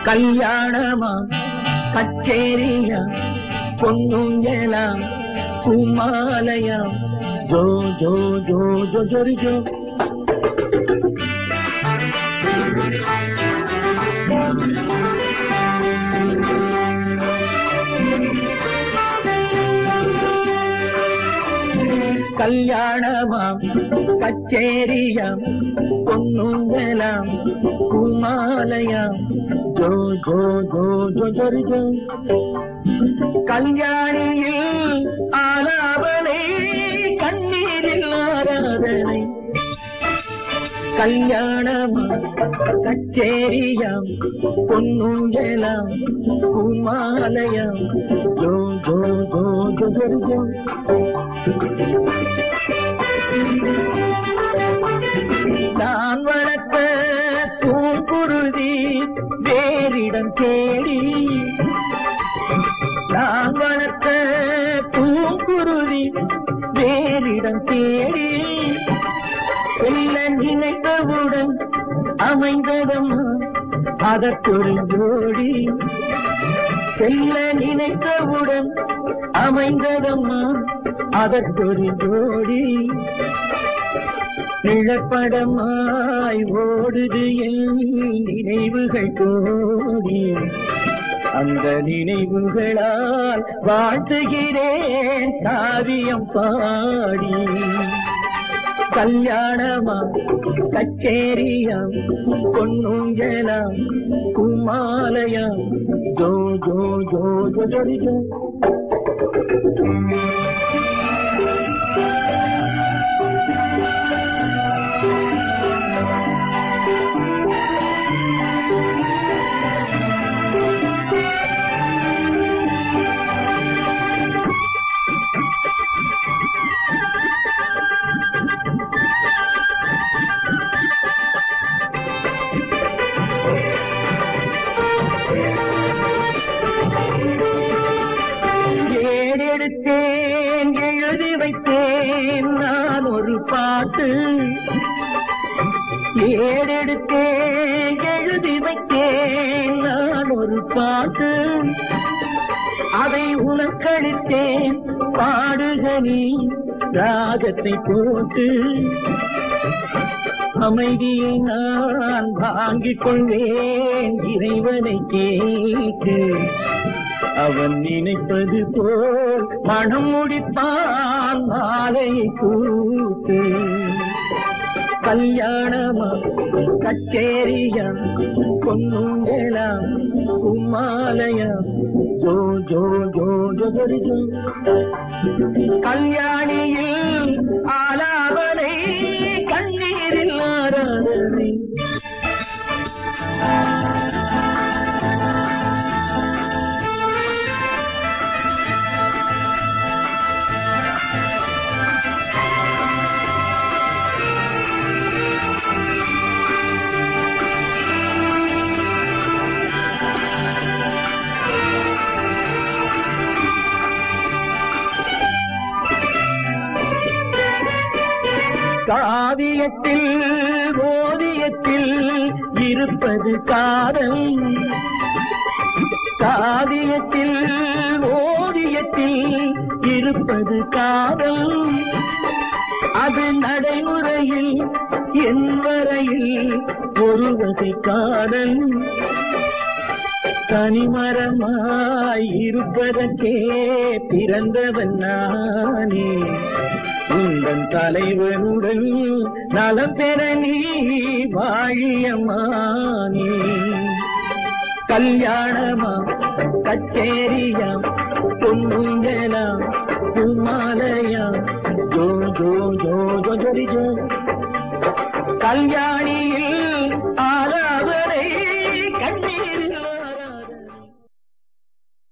கல்யாணமா கச்சேரியா பொண்ணுங்கலாம் குமாலயா ஜோ ஜோ ஜோ ஜோ ஜோரி ஜோ கல்யாணமாம் கச்சேரியாம் பொண்ணுங்களாம் குமாலயாம் ஜோ ஜோ ஜோ ஜோ ஜோரி ஜோ கல்யாணியில் ஆலாபனை கண்ணீரில் ஆராதனை கல்யாணமா கச்சேரியாம் பொன்னுங்கலாம் குமாலயாம் ஜோ ஜோ ஜோ ஜோ ஜோ ஜோ நான் வளர்த்த பூங்குருதி வேறிடம் தேடி நான் வளர்த்த பூங்குருதி வேறிடம் தேடி செல்ல நினைத்தவுடன் அமைந்ததம் அதற்கொரு ஜோடி செல்ல நினைத்தவுடன் அமைந்ததம்மா அதற்கொரு ஜோடி நிழப்படமாய் ஓடுது என் நினைவுகள் கோடி அந்த நினைவுகளால் வாழ்த்துகிறேன் காவியம் பாடி கல்யாணமா கச்சேரியாம் பொன்னுங்கலாம் குமாலயாம் ஜோ ஜோ ஜோ ஜோ ஜோரி ஜோ ஏடெடுத்தேன் எழுதி வைத்தேன் நான் ஒரு பாட்டு ஏடெடுத்தேன் எழுதி வைத்தேன் நான் ஒரு பாட்டு அதை உனக்களித்தேன் பாடுக நீ ராகத்தை போட்டு அமைதியை நான் வாங்கிக் கொள்வேன் இறைவனை கேட்டு அவன் நினைப்பது போல் மனம் முடிப்பான் மாலையை கூட்டு கல்யாணமா கச்சேரியா பொன்னுங்களாம் கும்மாலயா ஜோ ஜோ ஜோ ஜோ ஜோரி ஜோ கல்யாணியில் ஆலாவனை கண்ணீரில் ஆராதனை காவியத்தில் ஓவியத்தில் இருப்பது காதல் காவியத்தில் ஓவியத்தில் இருப்பது காதல் அது நடைமுறையில் என் வரையில் ஒரு வகை காதல் தனிமரமாய் இருப்பதற்கே பிறந்தவன் நானே உந்தன் தலைவனுடன் நலம் பெற நீ வாழியமானே கல்யாணமா கச்சேரியா பொன்னுங்கலா குமாலயா ஜோ ஜோ ஜோ ஜோ ஜோரி ஜோ கல்யாணியில்